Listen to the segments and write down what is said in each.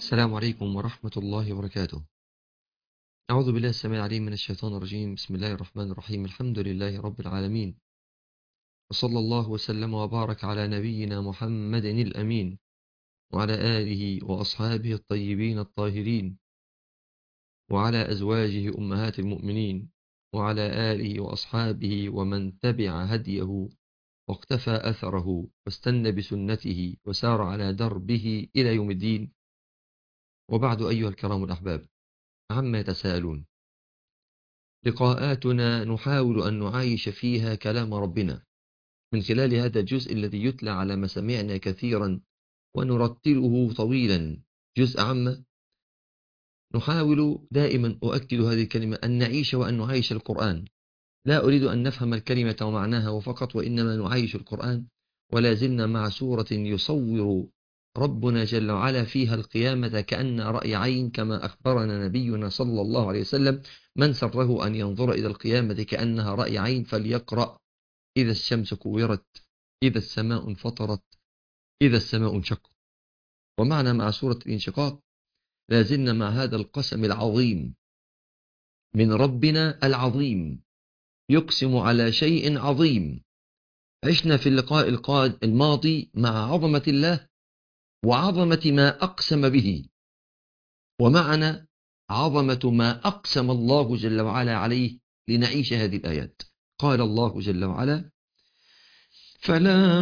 السلام عليكم ورحمة الله وبركاته أعوذ بالله السميع العليم من الشيطان الرجيم بسم الله الرحمن الرحيم الحمد لله رب العالمين وصلى الله وسلم وبارك على نبينا محمد الأمين وعلى آله وأصحابه الطيبين الطاهرين وعلى أزواجه أمهات المؤمنين وعلى آله وأصحابه ومن تبع هديه واقتفى أثره واستنى بسنته وسار على دربه إلى يوم الدين وبعد أيها الكرام الأحباب عما يتساءلون لقاءاتنا نحاول أن نعايش فيها كلام ربنا من خلال هذا الجزء الذي يتلى على مسامعنا كثيرا ونرتله طويلا جزء عامة نحاول دائما أؤكد هذه الكلمة أن نعيش وأن نعيش القرآن لا أريد أن نفهم الكلمة ومعناها وفقط وإنما نعيش القرآن ولا زلنا مع سورة يصور ربنا جل وعلا فيها القيامة كأن رأي عين كما أخبرنا نبينا صلى الله عليه وسلم من سره أن ينظر إلى القيامة كأنها رأي عين فليقرأ إذا الشمس كورت إذا السماء انفطرت إذا السماء انشقت ومعنا مع سورة الانشقاق لازلنا مع هذا القسم العظيم من ربنا العظيم يقسم على شيء عظيم عشنا في اللقاء القاد الماضي مع عظمة الله وعظمة ما أقسم به ومعنا عظمة ما أقسم الله جل وعلا عليه لنعيش هذه الآيات قال الله جل وعلا فلا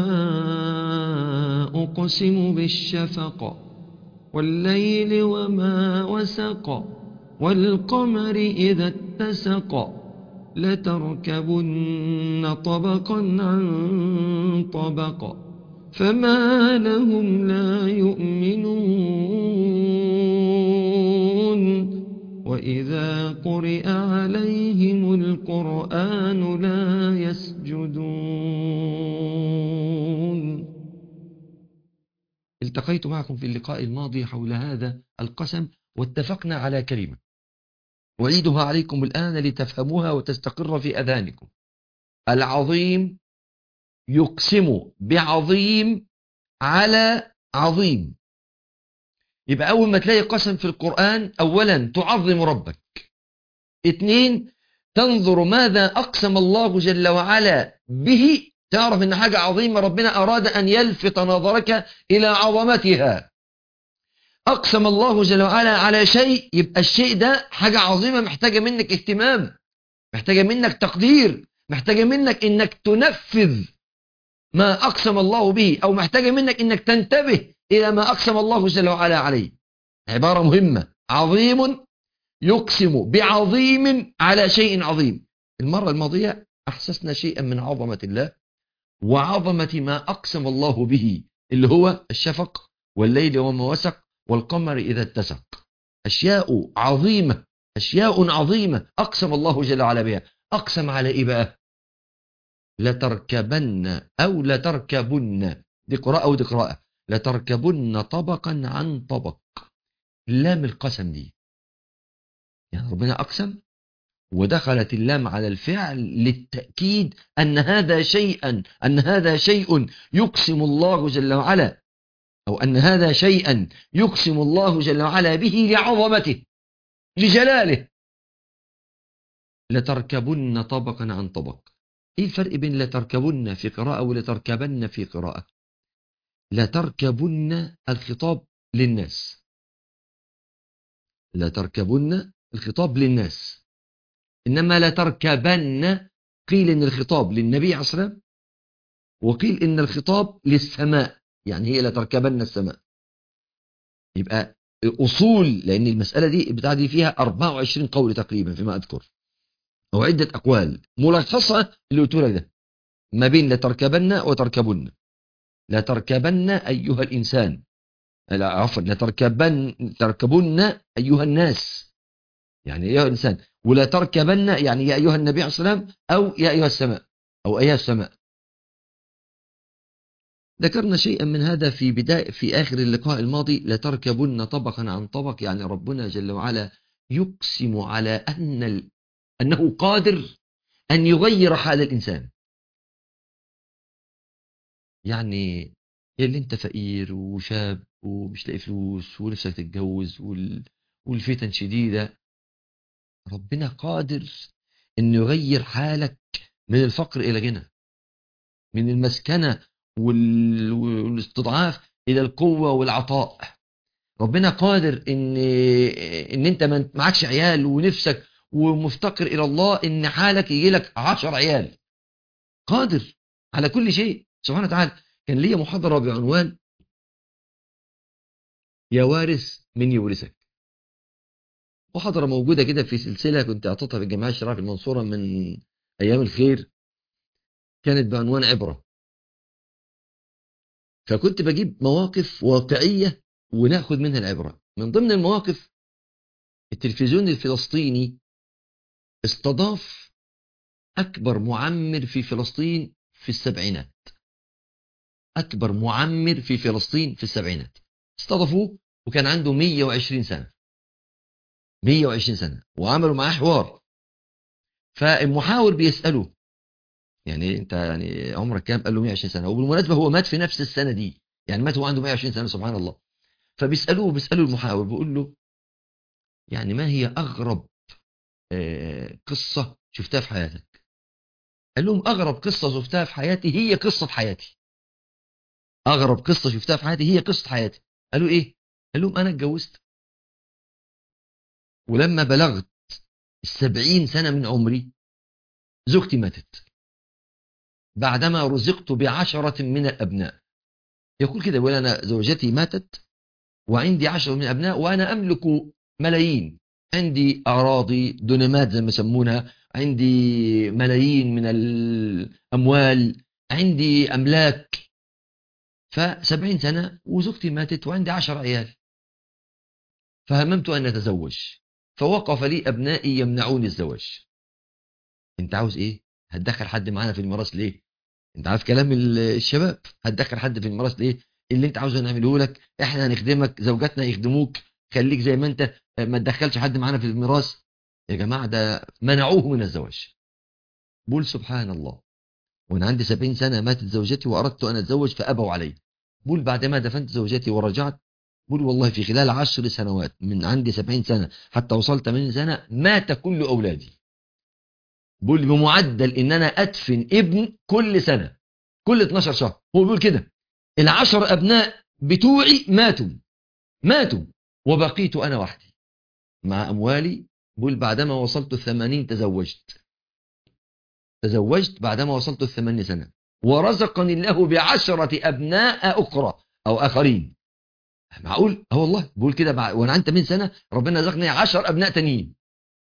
أقسم بالشفق والليل وما وسق والقمر إذا اتسق لتركبن طبقا عن طبق فما لهم لا يؤمنون وإذا قرئ عليهم القرآن لا يسجدون التقيت معكم في اللقاء الماضي حول هذا القسم واتفقنا على كلمة أعيدها عليكم الآن لتفهموها وتستقر في أذهانكم العظيم يقسم بعظيم على عظيم يبقى أول ما تلاقي قسم في القرآن أولا تعظم ربك اثنين تنظر ماذا أقسم الله جل وعلا به تعرف ان حاجة عظيمة ربنا أراد أن يلفت نظرك إلى عظمتها أقسم الله جل وعلا على شيء يبقى الشيء ده حاجة عظيمة محتاجة منك اهتمام محتاجة منك تقدير محتاجة منك انك تنفذ ما أقسم الله به أو محتاجة منك انك تنتبه إلى ما أقسم الله جل وعلا عليه عبارة مهمة عظيم يقسم بعظيم على شيء عظيم المرة الماضية أحسسنا شيئا من عظمة الله وعظمة ما أقسم الله به اللي هو الشفق والليل وما وسق والقمر إذا اتسق أشياء عظيمة أشياء عظيمة أقسم الله جل وعلا بها أقسم على إيه بقى لتركبن أو لتركبن دي قراءة ودي قراءة لتركبن طبقا عن طبق لام القسم دي يعني ربنا أقسم ودخلت اللام على الفعل للتأكيد أن هذا شيئا أن هذا شيء يقسم الله جل وعلا أو أن هذا شيئا يقسم الله جل وعلا به لعظمته لجلاله لتركبن طبقا عن طبق ايه الفرق بين لتركبن في قراءة ولتركبن في قراءة لتركبن الخطاب للناس لتركبن الخطاب للناس إنما لتركبن قيل إن الخطاب للنبي عليه الصلاة والسلام وقيل إن الخطاب للسماء يعني هي لتركبن السماء يبقى أصول لأن المسألة دي بتاع دي فيها 24 قول تقريبا فيما أذكر أو عدة أقوال ملخصة اللي قلت لك ده ما بين لتركبن وتركبن لتركبن أيها الإنسان لا عفوا لتركبن تركبن أيها الناس يعني أيها الإنسان ولا تركبن يعني يا أيها النبي عليه الصلاة والسلام أو يا أيها السماء أو أيها السماء ذكرنا شيئا من هذا في بداية في آخر اللقاء الماضي لتركبن طبقا عن طبق يعني ربنا جل وعلا يقسم على أن ال... أنه قادر أن يغير حال الإنسان يعني اللي انت فقير وشاب ومش لاقي فلوس ونفسك تتجوز وال... والفتن شديدة ربنا قادر انه يغير حالك من الفقر الى غنى من المسكنة وال... والاستضعاف الى القوة والعطاء ربنا قادر ان ان انت ما معكش عيال ونفسك ومفتقر الى الله ان حالك يجي لك 10 عيال قادر على كل شيء سبحانه وتعالى كان ليا محاضرة بعنوان يا وارث من يورثك محاضرة موجودة كده في سلسلة كنت أعطيتها في الجامعة الشرعية في المنصورة من أيام الخير كانت بعنوان عبرة فكنت بجيب مواقف واقعية وناخد منها العبرة من ضمن المواقف التلفزيون الفلسطيني استضاف أكبر معمر في فلسطين في السبعينات أكبر معمر في فلسطين في السبعينات استضافوه وكان عنده 120 سنة 120 سنة وعملوا معاه حوار فالمحاور بيسأله يعني انت يعني عمرك كام قال له 120 سنة وبالمناسبة هو مات في نفس السنة دي يعني مات وهو عنده 120 سنة سبحان الله فبيسألوه بيسألوا المحاور بيقول له يعني ما هي أغرب آه، قصة شفتها في حياتك قال لهم أغرب قصة شفتها في حياتي هي قصة حياتي أغرب قصة شفتها في حياتي هي قصة حياتي قالوا إيه قال لهم أنا اتجوزت ولما بلغت السبعين سنة من عمري زوجتي ماتت بعدما رزقت بعشرة من الأبناء يقول كده يقول أنا زوجتي ماتت وعندي عشرة من الأبناء وأنا أملك ملايين عندي أراضي دونمات زي ما يسمونها عندي ملايين من الأموال عندي أملاك فسبعين سنة وزوجتي ماتت وعندي عشر عيال فهممت أن أتزوج فوقف لي أبنائي يمنعوني الزواج أنت عاوز إيه؟ هتدخل حد معانا في الميراث ليه؟ أنت عارف كلام الشباب هتدخل حد في الميراث ليه؟ اللي أنت عاوزه نعمله لك إحنا هنخدمك زوجاتنا يخدموك خليك زي ما أنت ما تدخلش حد معانا في الميراث يا جماعة ده منعوه من الزواج بقول سبحان الله وانا عندي سبعين سنة ماتت زوجتي وأردت أن أتزوج فأبوا علي بقول بعد ما دفنت زوجتي ورجعت بقول والله في خلال عشر سنوات من عندي سبعين سنة حتى وصلت 80 سنة مات كل أولادي بقول بمعدل إن أنا أدفن ابن كل سنة كل 12 شهر هو بيقول كده العشر أبناء بتوعي ماتوا ماتوا وبقيت أنا وحدي مع أموالي بقول بعدما وصلت الثمانين تزوجت تزوجت بعدما وصلت الثمانين سنة ورزقني الله بعشرة أبناء أخرى أو آخرين معقول اه والله بقول كده بع... وانا عندي 80 سنه ربنا رزقني 10 ابناء تانيين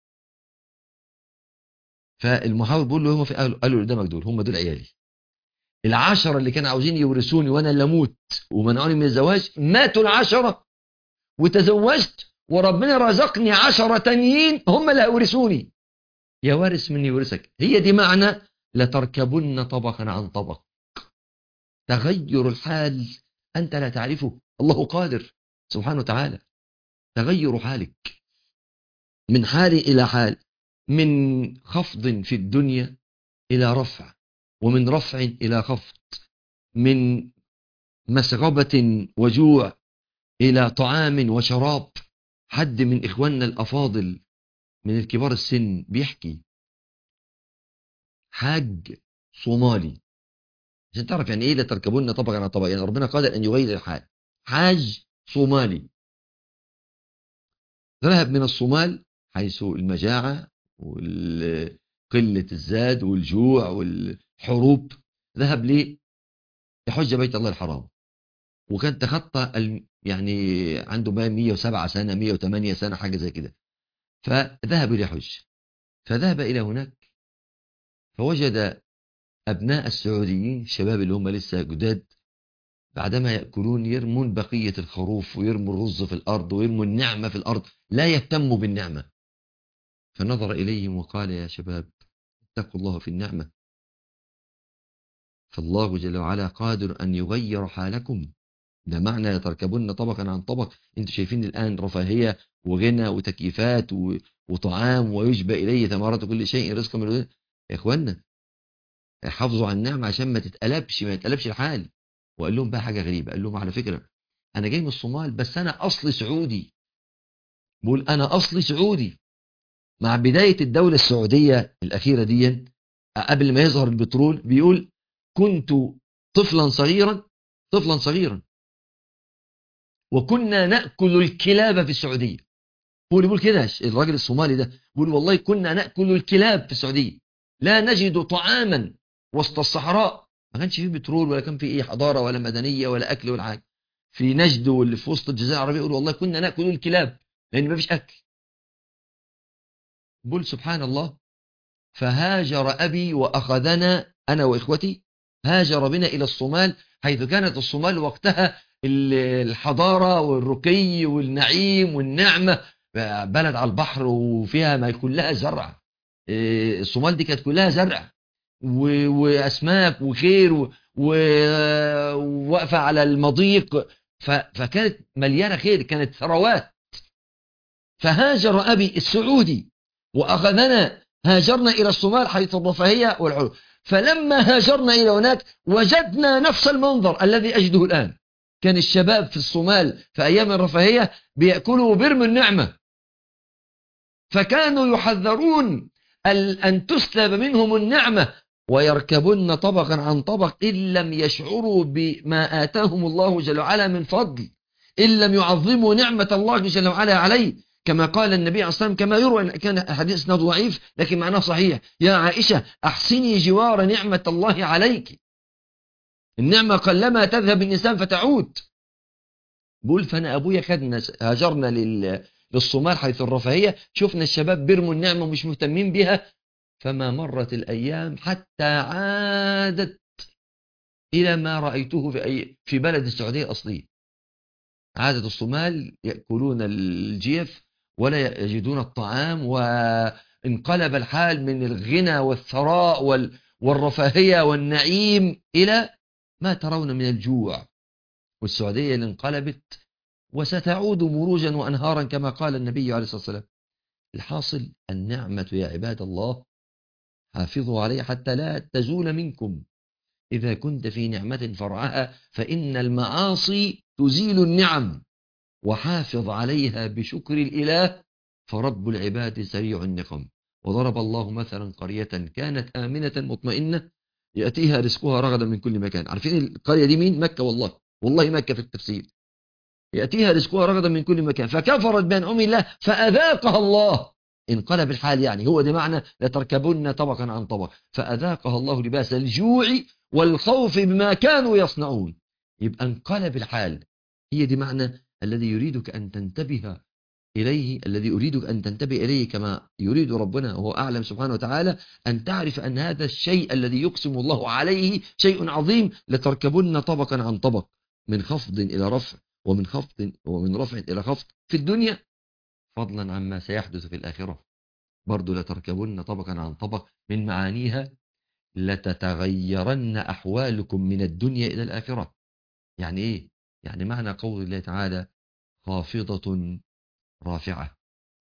فالمحاور بيقول له هم في قالوا قالوا اللي قدامك دول هم دول عيالي العشرة اللي كانوا عاوزين يورثوني وانا اللي اموت ومنعوني من الزواج ماتوا العشرة وتزوجت وربنا رزقني عشرة تانيين هم اللي هيورثوني يا وارث من يورثك هي دي معنى لتركبن طبقا عن طبق تغير الحال أنت لا تعرفه الله قادر سبحانه وتعالى تغير حالك من حال إلى حال من خفض في الدنيا إلى رفع ومن رفع إلى خفض من مسغبة وجوع إلى طعام وشراب حد من إخواننا الأفاضل من الكبار السن بيحكي حاج صومالي عشان تعرف يعني ايه لا تركبون طبقا على طبق يعني ربنا قادر ان يغير الحال حاج صومالي ذهب من الصومال حيث المجاعة وقلة الزاد والجوع والحروب ذهب ليه يحج بيت الله الحرام وكان تخطى الم- يعني عنده بقى 107 سنة 108 سنة حاجة زي كده فذهب ليحج فذهب إلى هناك فوجد أبناء السعوديين الشباب اللي هم لسه جداد بعدما يأكلون يرمون بقية الخروف ويرموا الرز في الأرض ويرموا النعمة في الأرض لا يهتموا بالنعمة فنظر إليهم وقال يا شباب اتقوا الله في النعمة فالله جل وعلا قادر أن يغير حالكم ده معنى تركبون طبقا عن طبق انتوا شايفين الآن رفاهية وغنى وتكييفات و- وطعام ويشبه إليه ثمرات كل شيء رزقا من الله. يا إخوانا حافظوا على النعمة عشان ما تتقلبش ما يتقلبش الحال وقال لهم بقى حاجة غريبة قال لهم على فكرة انا جاي من الصومال بس انا اصلي سعودي بقول انا اصلي سعودي مع بداية الدولة السعودية الأخيرة دي قبل ما يظهر البترول بيقول كنت طفلا صغيرا طفلا صغيرا وكنا نأكل الكلاب في السعودية هو اللي بيقول كده الراجل الصومالي ده بيقول والله كنا نأكل الكلاب في السعودية لا نجد طعاما وسط الصحراء ما كانش فيه بترول ولا كان فيه ايه حضارة ولا مدنية ولا أكل ولا حاجة في نجد واللي في وسط الجزيرة العربية يقول والله كنا نأكل الكلاب لأن ما فيش أكل بقول سبحان الله فهاجر أبي وأخذنا أنا وإخوتي هاجر بنا إلى الصومال حيث كانت الصومال وقتها الحضارة والرقي والنعيم والنعمة بلد على البحر وفيها ما كلها زرع الصومال دي كانت كلها زرع وأسماك وخير وواقفة على المضيق فكانت مليانة خير كانت ثروات فهاجر أبي السعودي وأخذنا هاجرنا إلى الصومال حيث الرفاهية والعلو فلما هاجرنا إلى هناك وجدنا نفس المنظر الذي أجده الآن كان الشباب في الصومال في أيام الرفاهية بيأكلوا برم النعمة فكانوا يحذرون أن تسلب منهم النعمة ويركبن طبقا عن طبق إن لم يشعروا بما آتاهم الله جل وعلا من فضل إن لم يعظموا نعمة الله جل وعلا عليه كما قال النبي عليه الصلاة والسلام كما يروى كان حديث ضعيف لكن معناه صحيح يا عائشة أحسني جوار نعمة الله عليك النعمة قلما تذهب الإنسان فتعود بقول فأنا أبويا خدنا هاجرنا لل... للصومال حيث الرفاهية شفنا الشباب بيرموا النعمة ومش مهتمين بها فما مرت الأيام حتى عادت إلى ما رأيته في, أي... في بلد السعودية أصلي عادة الصومال يأكلون الجيف ولا يجدون الطعام وانقلب الحال من الغنى والثراء وال... والرفاهية والنعيم إلى ما ترون من الجوع والسعودية اللي انقلبت وستعود مروجا وأنهارا كما قال النبي عليه الصلاة والسلام الحاصل النعمة يا عباد الله حافظوا عليها حتى لا تزول منكم إذا كنت في نعمة فرعها فإن المعاصي تزيل النعم وحافظ عليها بشكر الإله فرب العباد سريع النقم وضرب الله مثلا قرية كانت آمنة مطمئنة يأتيها رزقها رغدا من كل مكان عارفين القرية دي مين مكة والله والله مكة في التفسير يأتيها رزقها رغدا من كل مكان فكفرت بأنعم الله فأذاقها الله انقلب الحال يعني هو ده معنى لتركبن طبقا عن طبق فأذاقها الله لباس الجوع والخوف بما كانوا يصنعون يبقى انقلب الحال هي دي معنى الذي يريدك أن تنتبه إليه الذي أريدك أن تنتبه إليه كما يريد ربنا وهو أعلم سبحانه وتعالى أن تعرف أن هذا الشيء الذي يقسم الله عليه شيء عظيم لتركبن طبقا عن طبق من خفض إلى رفع ومن خفض ومن رفع إلى خفض في الدنيا فضلا عما سيحدث في الآخرة برضو لتركبن طبقا عن طبق من معانيها لتتغيرن أحوالكم من الدنيا إلى الآخرة يعني إيه؟ يعني معنى قول الله تعالى خافضة رافعة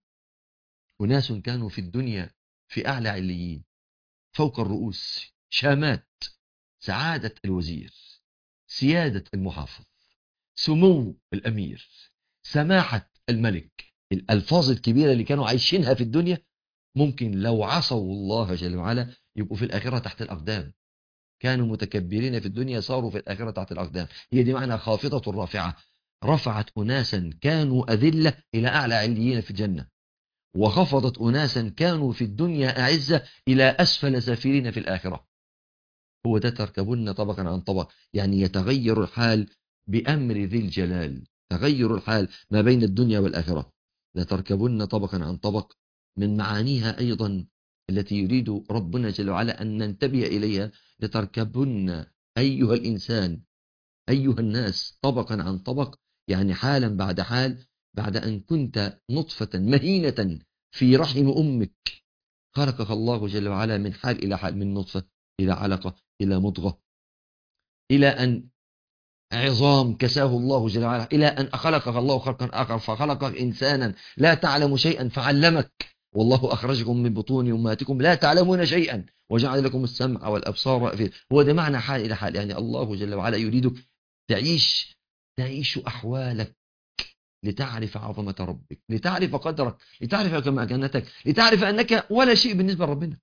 أناس كانوا في الدنيا في أعلى عليين فوق الرؤوس شامات سعادة الوزير سيادة المحافظ سمو الأمير سماحة الملك الألفاظ الكبيرة اللي كانوا عايشينها في الدنيا ممكن لو عصوا الله جل وعلا يبقوا في الآخرة تحت الأقدام كانوا متكبرين في الدنيا صاروا في الآخرة تحت الأقدام هي دي معنى خافضة رافعة رفعت أناسا كانوا أذلة إلى أعلى عليين في الجنة وخفضت أناسا كانوا في الدنيا أعزة إلى أسفل سافلين في الآخرة هو ده تركبن طبقا عن طبق يعني يتغير الحال بأمر ذي الجلال تغير الحال ما بين الدنيا والآخرة لتركبن طبقا عن طبق من معانيها أيضا التي يريد ربنا جل وعلا أن ننتبه إليها لتركبن أيها الإنسان أيها الناس طبقا عن طبق يعني حالا بعد حال بعد أن كنت نطفة مهينة في رحم أمك خلقك الله جل وعلا من حال إلى حال من نطفة إلى علقة إلى مضغة إلى أن عظام كساه الله جل وعلا إلى أن خلقك الله خلقا آخر فخلقك إنسانا لا تعلم شيئا فعلمك والله أخرجكم من بطون أمهاتكم لا تعلمون شيئا وجعل لكم السمع والأبصار هو ده معنى حال إلى حال يعني الله جل وعلا يريدك تعيش تعيش أحوالك لتعرف عظمة ربك لتعرف قدرك لتعرف مكانتك لتعرف أنك ولا شيء بالنسبة لربنا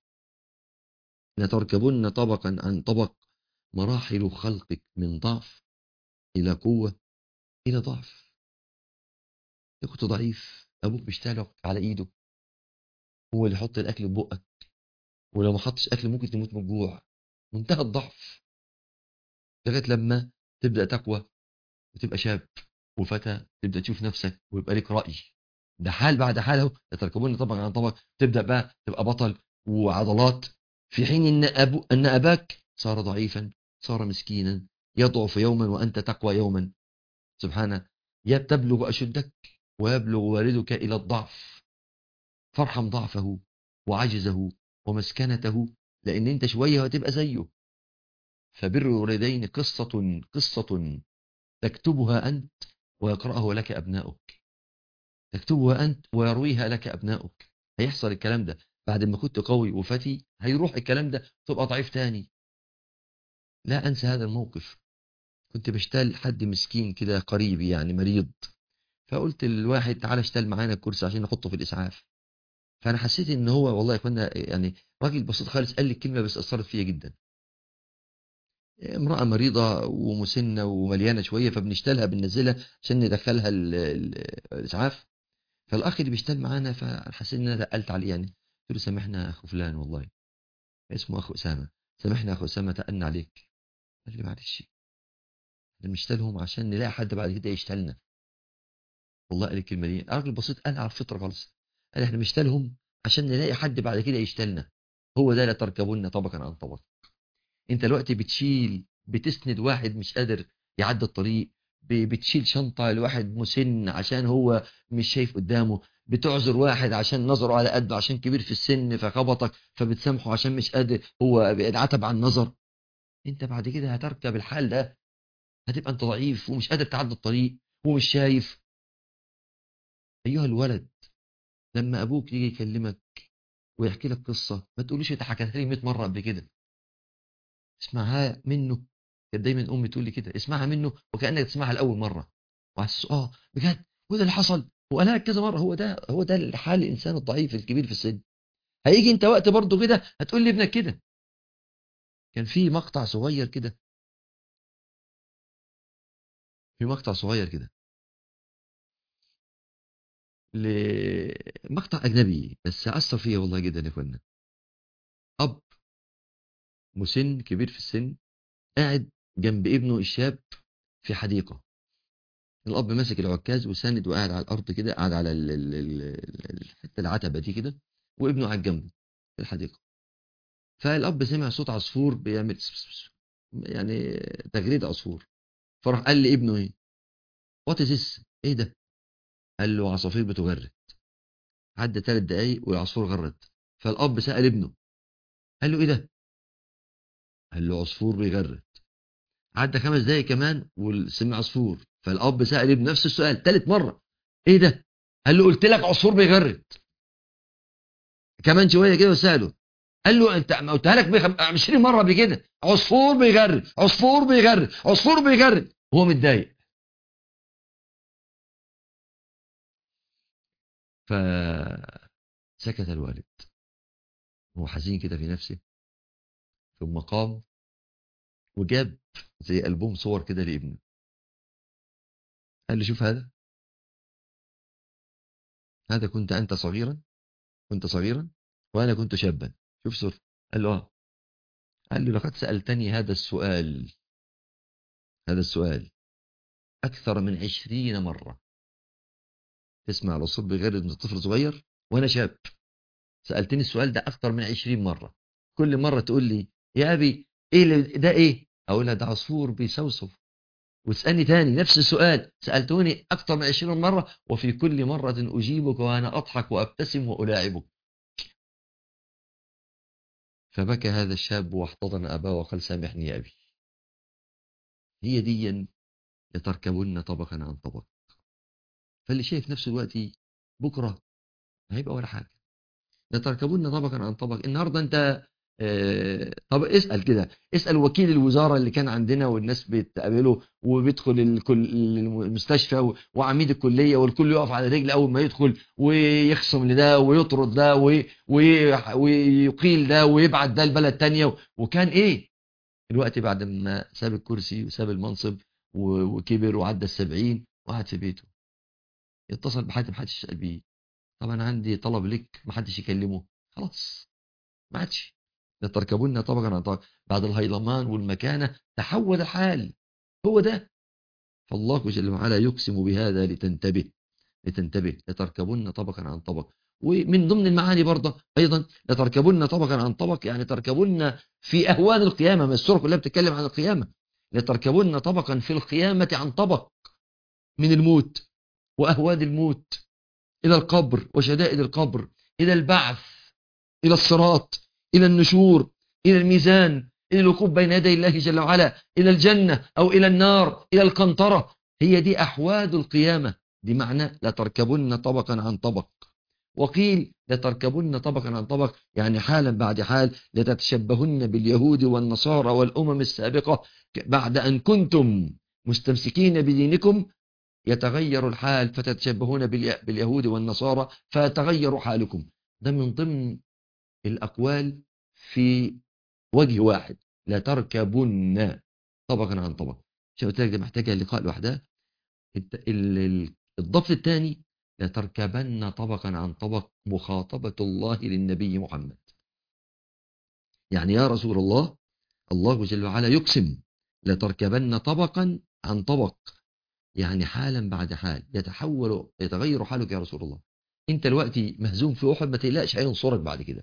لتركبن طبقا عن طبق مراحل خلقك من ضعف إلى قوة إلى ضعف كنت ضعيف أبوك بيشتغلك على إيده هو اللي يحط الأكل في بقك ولو ما حطش أكل ممكن تموت من الجوع منتهى الضعف لغاية لما تبدأ تقوى وتبقى شاب وفتى تبدأ تشوف نفسك ويبقى لك رأي ده حال بعد حال اهو يتركبون طبعا عن طبق تبدأ بقى تبقى بطل وعضلات في حين ان أبو ان اباك صار ضعيفا صار مسكينا يضعف يوما وانت تقوى يوما سبحانه يا تبلغ اشدك ويبلغ والدك الى الضعف فارحم ضعفه وعجزه ومسكنته لان انت شويه هتبقى زيه فبر الوالدين قصه قصه تكتبها انت ويقرأه لك أبناؤك تكتبها أنت ويرويها لك أبناؤك هيحصل الكلام ده بعد ما كنت قوي وفتي هيروح الكلام ده تبقى ضعيف تاني لا أنسى هذا الموقف كنت بشتغل حد مسكين كده قريبي يعني مريض فقلت للواحد تعالى اشتغل معانا الكرسي عشان نحطه في الإسعاف فأنا حسيت إن هو والله كنا يعني راجل بسيط خالص قال لي الكلمة بس أثرت فيا جدا امرأة مريضة ومسنة ومليانة شوية فبنشتلها بننزلها عشان ندخلها ال- ال- الإسعاف فالأخ اللي بيشتغل معانا فحسيت إن أنا تقلت عليه يعني قلت له سامحنا يا أخو فلان والله اسمه أخو أسامة سامحنا يا أخو أسامة تقلنا عليك قال لي معلش احنا بنشتغلهم عشان نلاقي حد بعد كده يشتغلنا والله قال الكلمة دي راجل بسيط قال على الفطرة خالص قال احنا بنشتغلهم عشان نلاقي حد بعد كده يشتغلنا هو ده لا تركبون طبقا عن طبق انت دلوقتي بتشيل بتسند واحد مش قادر يعدي الطريق ب- بتشيل شنطة لواحد مسن عشان هو مش شايف قدامه بتعذر واحد عشان نظره على قده عشان كبير في السن فخبطك فبتسامحه عشان مش قادر هو اتعتب عن النظر انت بعد كده هتركب الحال ده هتبقى انت ضعيف ومش قادر تعدي الطريق ومش شايف ايها الولد لما ابوك يجي يكلمك ويحكي لك قصة ما تقوليش انت حكيتها لي 100 مرة قبل كده اسمعها منه كانت دايما امي تقول لي كده اسمعها منه وكانك تسمعها لاول مره وحاسس اه بجد وده اللي حصل وقالها لك كذا مره هو ده هو ده حال الانسان الضعيف الكبير في السن هيجي انت وقت برضه كده هتقول لابنك كده كان في مقطع صغير كده في مقطع صغير كده لمقطع اجنبي بس اثر فيا والله جدا يا اخوانا اب مسن كبير في السن قاعد جنب ابنه الشاب في حديقه الاب ماسك العكاز وساند وقاعد على الارض كده قاعد على ال- ال- ال- الحته العتبه دي كده وابنه قاعد جنبه في الحديقه فالاب سمع صوت عصفور بيعمل سس- سس- يعني تغريد عصفور فراح قال لابنه ايه وات از ايه ده قال له عصافير بتغرد عدى ثلاث دقايق والعصفور غرد فالاب سال ابنه قال له ايه ده قال له عصفور بيغرد عدى خمس دقايق كمان وسمع عصفور فالاب سال ابنه نفس السؤال ثالث مره ايه ده قال له قلت لك عصفور بيغرد كمان شويه كده وساله قال له انت ما قلتها لك بخم- 20 مره قبل كده عصفور بيغرد عصفور بيغرد عصفور بيغرد وهو متضايق فسكت الوالد هو حزين كده في نفسه ثم قام وجاب زي ألبوم صور كده لابنه قال له شوف هذا هذا كنت أنت صغيرا كنت صغيرا وأنا كنت شابا شوف صورة قال له آه قال له لقد سألتني هذا السؤال هذا السؤال أكثر من عشرين مرة تسمع الأصول بغير من طفل صغير وأنا شاب سألتني السؤال ده أكثر من عشرين مرة كل مرة تقول لي يا أبي إيه اللي- ده إيه أقول لها ده عصفور بيصوصف وتسألني تاني نفس السؤال سألتوني أكثر من عشرين مرة وفي كل مرة أجيبك وأنا أضحك وأبتسم وألاعبك فبكى هذا الشاب واحتضن أباه وقال سامحني يا أبي هي ديا لتركبن طبقا عن طبق فاللي شايف نفسه دلوقتي بكرة هيبقى ولا حاجة لتركبن طبقا عن طبق النهاردة أنت آه، طب اسأل كده اسأل وكيل الوزارة اللي كان عندنا والناس بتقابله وبيدخل الكل- المستشفى و- وعميد الكلية والكل يقف على رجل أول ما يدخل ويخصم لده ويطرد ده وي- وي- ويقيل ده ويبعت ده لبلد تانية وكان إيه الوقت بعد ما ساب الكرسي وساب المنصب و- وكبر وعدى السبعين وقعد في بيته يتصل بحد محدش يسأل بيه طب أنا عندي طلب لك محدش يكلمه خلاص ما عادش لتركبن طبقا عن طبق بعد الهيلمان والمكانة تحول الحال هو ده فالله جل وعلا يقسم بهذا لتنتبه لتنتبه لتركبن طبقا عن طبق ومن ضمن المعاني برضه أيضا لتركبن طبقا عن طبق يعني تركبن في أهوال القيامة ما السورة كلها بتتكلم عن القيامة لتركبن طبقا في القيامة عن طبق من الموت وأهوال الموت إلى القبر وشدائد القبر إلى البعث إلى الصراط إلى النشور إلى الميزان إلى الوقوف بين يدي الله جل وعلا إلى الجنة أو إلى النار إلى القنطرة هي دي أحوال القيامة دي معنى لتركبن طبقا عن طبق وقيل لتركبن طبقا عن طبق يعني حالا بعد حال لتتشبهن باليهود والنصارى والأمم السابقة بعد أن كنتم مستمسكين بدينكم يتغير الحال فتتشبهون بالي- باليهود والنصارى فيتغير حالكم ده من ضمن الأقوال في وجه واحد لا تركبن طبقا عن طبق عشان قلت لك ده محتاجة لقاء لوحدها الت- ال- ال- الضبط الثاني لا تركبن طبقا عن طبق مخاطبة الله للنبي محمد يعني يا رسول الله الله جل وعلا يقسم لا تركبن طبقا عن طبق يعني حالا بعد حال يتحول يتغير حالك يا رسول الله انت دلوقتي مهزوم في احد ما تقلقش هينصرك بعد كده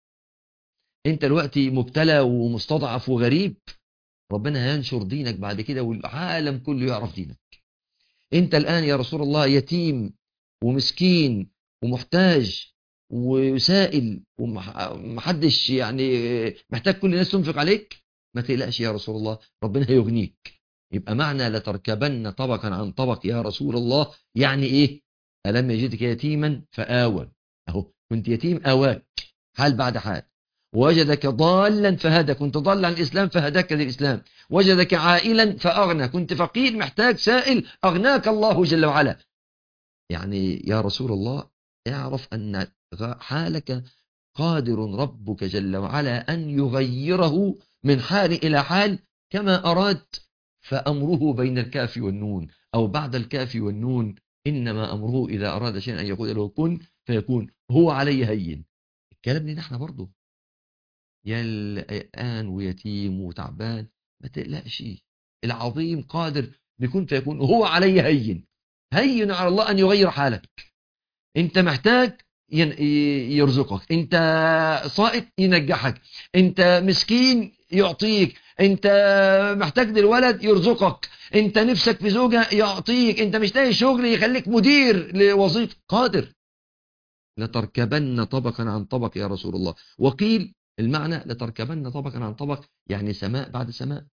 انت دلوقتي مبتلى ومستضعف وغريب ربنا هينشر دينك بعد كده والعالم كله يعرف دينك انت الان يا رسول الله يتيم ومسكين ومحتاج وسائل ومحدش يعني محتاج كل الناس تنفق عليك ما تقلقش يا رسول الله ربنا هيغنيك يبقى معنى لتركبن طبقا عن طبق يا رسول الله يعني ايه ألم يجدك يتيما فآوى اهو كنت يتيم آواك حال بعد حال وجدك ضالا فهدى كنت ضال عن الإسلام فهداك للإسلام وجدك عائلا فأغنى كنت فقير محتاج سائل أغناك الله جل وعلا يعني يا رسول الله اعرف أن حالك قادر ربك جل وعلا أن يغيره من حال إلى حال كما أراد فأمره بين الكاف والنون أو بعد الكاف والنون إنما أمره إذا أراد شيئا أن يقول له كن فيكون هو علي هين الكلام لنا احنا برضه يا الآن ويتيم وتعبان ما تقلقش العظيم قادر بيكون فيكون هو علي هين هين على الله أن يغير حالك انت محتاج يرزقك انت صائت ينجحك انت مسكين يعطيك انت محتاج للولد يرزقك انت نفسك في زوجة يعطيك انت مش لاقي شغل يخليك مدير لوظيفة قادر لتركبن طبقا عن طبق يا رسول الله وقيل المعنى لتركبن طبقا عن طبق يعني سماء بعد سماء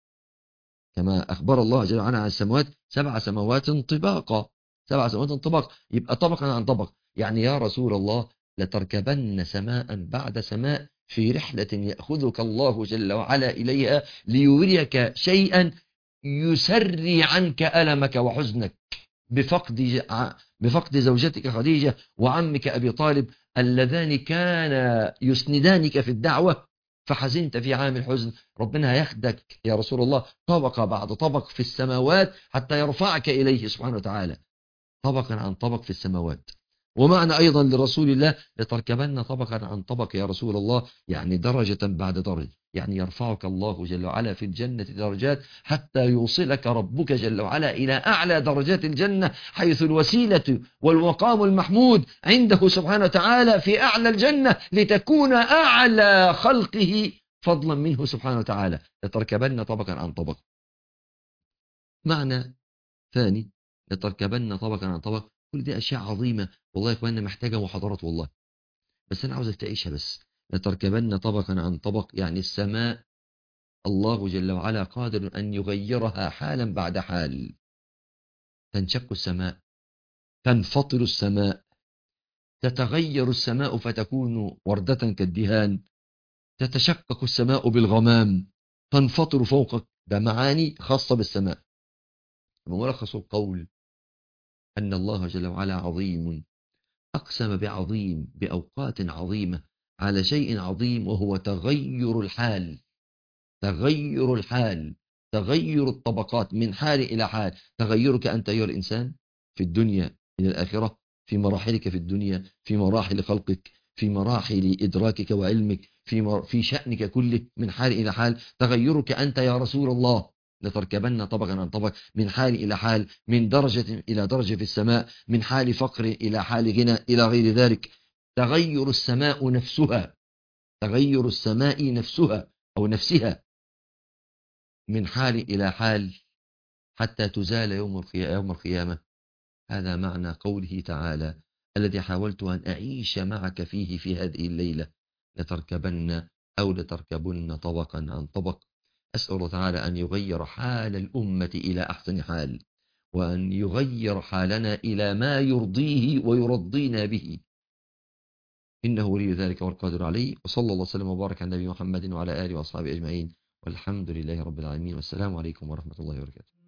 كما أخبر الله جل وعلا عن السماوات سبع سماوات طباقا سبع سماوات طبق يبقى طبقا عن طبق يعني يا رسول الله لتركبن سماء بعد سماء في رحلة يأخذك الله جل وعلا إليها ليريك شيئا يسري عنك ألمك وحزنك بفقد بفقد زوجتك خديجة وعمك أبي طالب اللذان كان يسندانك في الدعوة فحزنت في عام الحزن ربنا ياخدك يا رسول الله طبقة بعد طبق في السماوات حتى يرفعك إليه سبحانه وتعالى طبقا عن طبق في السماوات ومعنى أيضا لرسول الله لتركبن طبقا عن طبق يا رسول الله يعني درجة بعد درجة يعني يرفعك الله جل وعلا في الجنة درجات حتى يوصلك ربك جل وعلا إلى أعلى درجات الجنة حيث الوسيلة والمقام المحمود عنده سبحانه وتعالى في أعلى الجنة لتكون أعلى خلقه فضلا منه سبحانه وتعالى لتركبن طبقا عن طبق معنى ثاني لتركبن طبقا عن طبق كل دي أشياء عظيمة والله يا إخواننا محتاجة محاضرات والله بس أنا عاوزك تعيشها بس لتركبن طبقا عن طبق يعني السماء الله جل وعلا قادر أن يغيرها حالا بعد حال تنشق السماء تنفطر السماء تتغير السماء فتكون وردة كالدهان تتشقق السماء بالغمام تنفطر فوقك ده معاني خاصة بالسماء وملخص القول أن الله جل وعلا عظيم أقسم بعظيم بأوقات عظيمة على شيء عظيم وهو تغير الحال تغير الحال تغير الطبقات من حال إلى حال تغيرك أنت أيها الإنسان في الدنيا إلى الآخرة في مراحلك في الدنيا في مراحل خلقك في مراحل إدراكك وعلمك في, مر... في شأنك كله من حال إلى حال تغيرك أنت يا رسول الله لتركبن طبقا عن طبق من حال إلى حال من درجة إلى درجة في السماء من حال فقر إلى حال غنى إلى غير ذلك تغير السماء نفسها تغير السماء نفسها أو نفسها من حال إلى حال حتى تزال يوم يوم القيامة هذا معنى قوله تعالى الذي حاولت أن أعيش معك فيه في هذه الليلة لتركبن أو لتركبن طبقا عن طبق أسأل الله تعالى أن يغير حال الأمة إلى أحسن حال وأن يغير حالنا إلى ما يرضيه ويرضينا به إنه ولي ذلك والقادر عليه وصلى الله وسلم وبارك على النبي محمد وعلى آله وأصحابه أجمعين والحمد لله رب العالمين والسلام عليكم ورحمة الله وبركاته